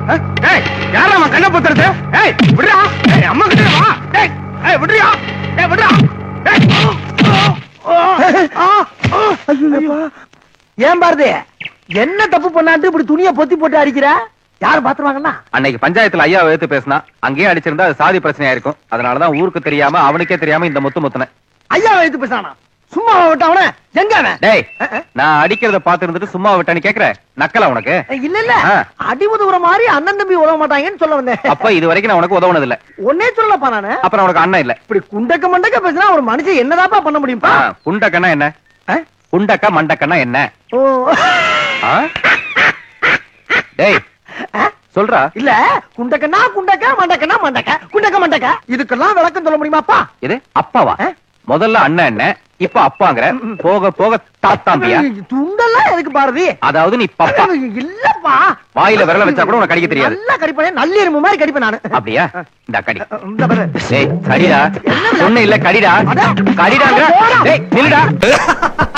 டேய் யாரா அவன் கண்ணை பொத்துறது ஏய் விடுடா ஏய் அம்மா கிட்ட வா டேய் ஏய் விடுறியா டேய் விடுடா டேய் ஏன் பாரதி என்ன தப்பு பண்ணாட்டு இப்படி துணியை பொத்தி போட்டு அடிக்கிற யாரும் பாத்துருவாங்கன்னா அன்னைக்கு பஞ்சாயத்துல ஐயா எடுத்து பேசினா அங்கேயே அடிச்சிருந்தா அது சாதி பிரச்சனையா இருக்கும் அதனாலதான் ஊருக்கு தெரியாம அவனுக்கே தெரியாம இந்த முத்து முத்துனேன் ஐயா எடுத்து பேசானா சும்மா விட்ட அவன எங்க அவன் டேய் அஹ், அஹ். நான் அடிக்கிறத பாத்து இருந்துட்டு சும்மா விட்டான்னு கேக்குற நக்கலா உனக்கு இல்ல இல்ல ஆ. அடி உதவுற மாதிரி அண்ணன் தம்பி உதவ மாட்டாங்கன்னு சொல்ல வந்தேன் அப்ப இது வரைக்கும் நான் உனக்கு உதவுனது இல்ல ஒன்னே சொல்லப்பா நானு அப்புறம் உனக்கு அண்ணன் இல்ல இப்படி குண்டக்க மண்டக்க பேசினா ஒரு மனுஷன் என்னதாப்பா பண்ண முடியும்பா ஆ, புண்டக்கன்னா என்ன ஆ? புண்டக்கா மண்டக்கன்னா என்ன ஓ ஆ? டேய் ஆ? சொல்றா இல்ல குண்டக்கனா குண்டக்க மண்டக்கனா மண்டக்க குண்டக்க மண்டக்க இதுக்கெல்லாம் விளக்கம் சொல்ல முடியுமாப்பா இது அப்பாவா ஆ? முதல்ல அண்ணன் என்ன இப்ப அப்பாங்கிற போக போக தாத்தாம்பியா துண்டெல்லாம் எதுக்கு பாரதி அதாவது நீ பப்பா இல்லப்பா வாயில விரல வச்சா கூட உனக்கு கடிக்க தெரியாது நல்லா கடிப்பேன் நல்ல எறும்பு மாதிரி கடிப்பேன் நானு அப்படியா இந்த கடி இந்த பாரு. டேய் கடிடா ஒண்ணு இல்ல கடிடா அட. கடிடாங்க டேய் நில்லுடா